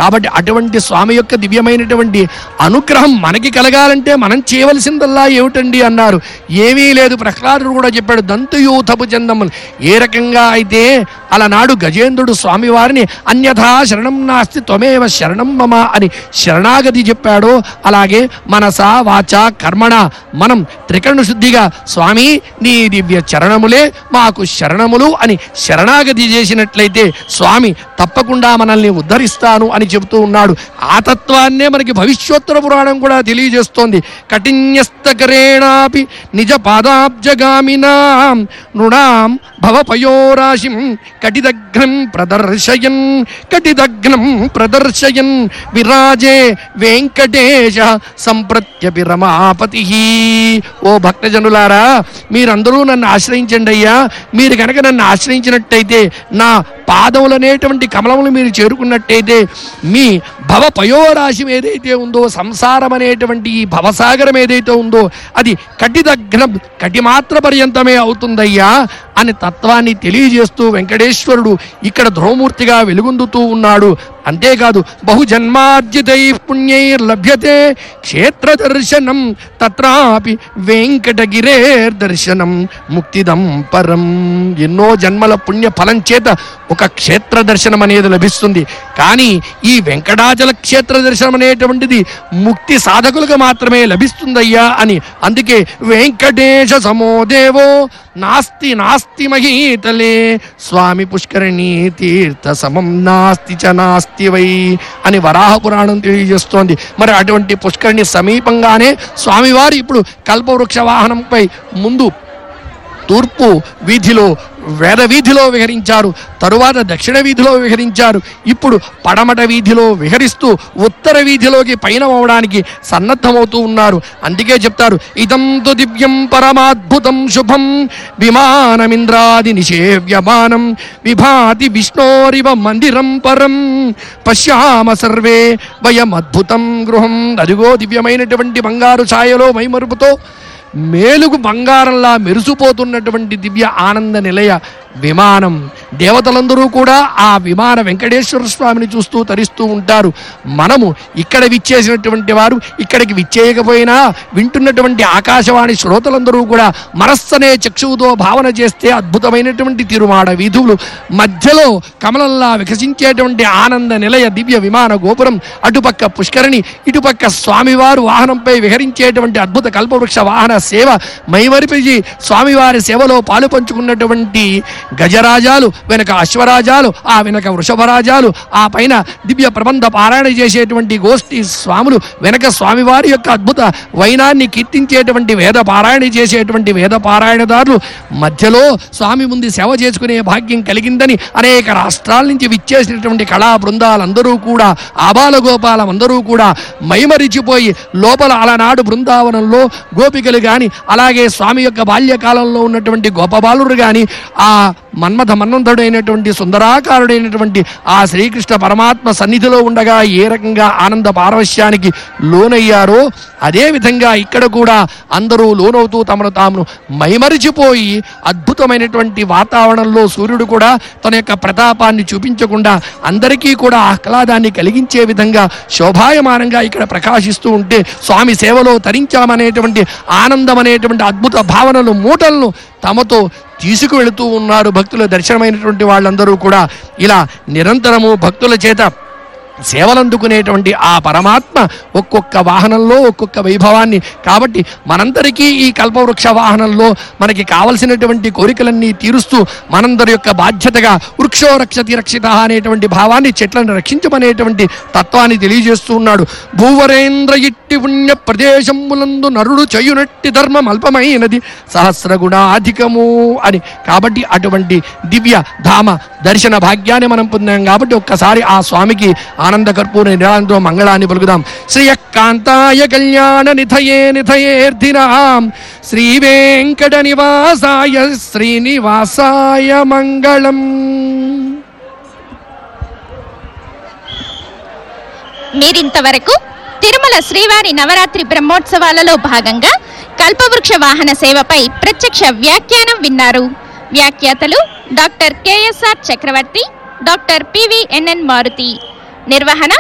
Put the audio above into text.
కాబట్టి అటువంటి స్వామి యొక్క దివ్యమైనటువంటి అనుగ్రహం మనకి కలగాలంటే మనం చేయవలసిందల్లా ఏమిటండి అన్నారు ఏమీ లేదు ప్రహ్లాదుడు కూడా చెప్పాడు దంతుయూథపు చందమ్మలు ఏ రకంగా అయితే అలనాడు గజేంద్రుడు స్వామివారిని అన్యథా శరణం నాస్తి త్వమేవ శరణం మమ అని శరణాగతి చెప్పాడో అలాగే మనస వాచ కర్మణ మనం త్రికరణ శుద్ధిగా స్వామి నీ దివ్య చరణములే మాకు శరణములు అని శరణాగతి చేసినట్లయితే స్వామి తప్పకుండా మనల్ని ఉద్ధరిస్తాను అని చెబుతూ ఉన్నాడు ఆ తత్వాన్నే మనకి భవిష్యోత్తర పురాణం కూడా తెలియజేస్తోంది కఠిన్యస్తకరేణాపి నిజ పాదాబ్జగామినా నృణాం భవపయోరాశిం కటిదగ్నం ప్రదర్శయన్ కటిదగ్నం ప్రదర్శయన్ విరాజే వెంకటేశ సంప్రత్యపి రమాపతి ఓ భక్తజనులారా మీరందరూ నన్ను ఆశ్రయించండి అయ్యా మీరు కనుక నన్ను ఆశ్రయించినట్టయితే నా పాదములనేటువంటి కమలములు మీరు చేరుకున్నట్టయితే మీ భవ పయోరాశి ఏదైతే ఉందో సంసారం అనేటువంటి ఈ భవసాగరం ఏదైతే ఉందో అది కటిదగ్నం కటి మాత్ర పర్యంతమే అవుతుందయ్యా అని తత్వాన్ని తెలియజేస్తూ వెంకటేశ్వరుడు ఇక్కడ ధ్రువమూర్తిగా వెలుగొందుతూ ఉన్నాడు అంతేకాదు బహుజన్మార్జితై పుణ్యైర్లభ్యతే క్షేత్ర దర్శనం తత్రాపి వెంకటగిరేర్ దర్శనం ముక్తిదం పరం ఎన్నో జన్మల పుణ్య ఫలం చేత ఒక క్షేత్ర దర్శనం అనేది లభిస్తుంది కానీ ఈ వెంకటాచల క్షేత్ర దర్శనం అనేటువంటిది ముక్తి సాధకులకు మాత్రమే లభిస్తుందయ్యా అని అందుకే వెంకటేశ సమోదేవో నాస్తి నాస్తి మహీతలే స్వామి పుష్కరిణి తీర్థ సమం నాస్తి చ నాస్తి వై అని వరాహ పురాణం తెలియజేస్తోంది మరి అటువంటి పుష్కరిణి సమీపంగానే స్వామివారు ఇప్పుడు కల్పవృక్ష వాహనంపై ముందు తూర్పు వీధిలో వేద వీధిలో విహరించారు తరువాత దక్షిణ వీధిలో విహరించారు ఇప్పుడు పడమట వీధిలో విహరిస్తూ ఉత్తర వీధిలోకి పైన అవడానికి సన్నద్ధమవుతూ ఉన్నారు అందుకే చెప్తారు ఇదంతు దివ్యం పరమాద్భుతం శుభం విమానమింద్రాది నిషేవ్యమానం విభాతి విష్ణోరివ మందిరం పరం పశ్యామ సర్వే వయమద్భుతం గృహం అదిగో దివ్యమైనటువంటి బంగారు ఛాయలో మైమరుపుతో మేలుగు బంగారంలా మెరిసిపోతున్నటువంటి దివ్య ఆనంద నిలయ విమానం దేవతలందరూ కూడా ఆ విమాన వెంకటేశ్వర స్వామిని చూస్తూ తరిస్తూ ఉంటారు మనము ఇక్కడ విచ్చేసినటువంటి వారు ఇక్కడికి విచ్చేయకపోయినా వింటున్నటువంటి ఆకాశవాణి శ్రోతలందరూ కూడా మనస్సనే చక్షువుతో భావన చేస్తే అద్భుతమైనటువంటి తిరుమాడ వీధులు మధ్యలో కమలంలా వికసించేటువంటి ఆనంద నిలయ దివ్య విమాన గోపురం అటుపక్క పుష్కరిణి ఇటుపక్క స్వామివారు వాహనంపై విహరించేటువంటి అద్భుత కల్పవృక్ష వాహన సేవ మైమరిపిజి స్వామివారి సేవలో పాలు పంచుకున్నటువంటి గజరాజాలు వెనక అశ్వరాజాలు ఆ వెనక వృషభరాజాలు ఆ పైన దివ్య ప్రబంధ పారాయణ చేసేటువంటి గోష్ఠి స్వాములు వెనక స్వామివారి యొక్క అద్భుత వైనాన్ని కీర్తించేటువంటి వేద పారాయణ చేసేటువంటి వేద పారాయణదారులు మధ్యలో స్వామి ముందు సేవ చేసుకునే భాగ్యం కలిగిందని అనేక రాష్ట్రాల నుంచి విచ్చేసినటువంటి కళా బృందాలందరూ కూడా ఆబాల గోపాలం అందరూ కూడా మైమరిచిపోయి లోపల అలనాడు బృందావనంలో గోపికలు గాని అలాగే స్వామి యొక్క బాల్యకాలంలో ఉన్నటువంటి గోపబాలురు గాని ఆ మన్మథ మన్మంతుడైనటువంటి సుందరాకారుడైనటువంటి ఆ శ్రీకృష్ణ పరమాత్మ సన్నిధిలో ఉండగా ఏ రకంగా ఆనంద పారవశ్యానికి లోనయ్యారో అదే విధంగా ఇక్కడ కూడా అందరూ లోనవుతూ తమను తాము మైమరిచిపోయి అద్భుతమైనటువంటి వాతావరణంలో సూర్యుడు కూడా తన యొక్క ప్రతాపాన్ని చూపించకుండా అందరికీ కూడా ఆహ్లాదాన్ని కలిగించే విధంగా శోభాయమానంగా ఇక్కడ ప్రకాశిస్తూ ఉంటే స్వామి సేవలో తరించామనేటువంటి ఆనందం అనేటువంటి అద్భుత భావనలు మూటలను తమతో తీసుకువెళుతూ ఉన్నారు భక్తుల దర్శనమైనటువంటి వాళ్ళందరూ కూడా ఇలా నిరంతరము భక్తుల చేత సేవలందుకునేటువంటి ఆ పరమాత్మ ఒక్కొక్క వాహనంలో ఒక్కొక్క వైభవాన్ని కాబట్టి మనందరికీ ఈ కల్పవృక్ష వాహనంలో మనకి కావలసినటువంటి కోరికలన్నీ తీరుస్తూ మనందరి యొక్క బాధ్యతగా వృక్షో రక్షతి రక్షిత అనేటువంటి భావాన్ని చెట్లను రక్షించమనేటువంటి తత్వాన్ని తెలియజేస్తూ ఉన్నాడు భూవరేంద్ర ఇట్టి పుణ్య ప్రదేశములందు నరుడు చేయునట్టి ధర్మం అల్పమైనది సహస్రగుణాధికము అని కాబట్టి అటువంటి దివ్య ధామ దర్శన భాగ్యాన్ని మనం పొందాం కాబట్టి ఒక్కసారి ఆ స్వామికి ఆనంద కర్పూర నిరాంతో మంగళాన్ని పలుకుదాం శ్రీయకాంతాయ కళ్యాణ నిధయే నిధయేర్ధినాం శ్రీ వెంకట నివాసాయ శ్రీనివాసాయ మంగళం మీరింతవరకు తిరుమల శ్రీవారి నవరాత్రి బ్రహ్మోత్సవాలలో భాగంగా కల్పవృక్ష వాహన సేవపై ప్రత్యక్ష వ్యాఖ్యానం విన్నారు వ్యాఖ్యాతలు డాక్టర్ కెఎస్ఆర్ చక్రవర్తి డాక్టర్ పివిఎన్ఎన్ మారుతి నిర్వహణ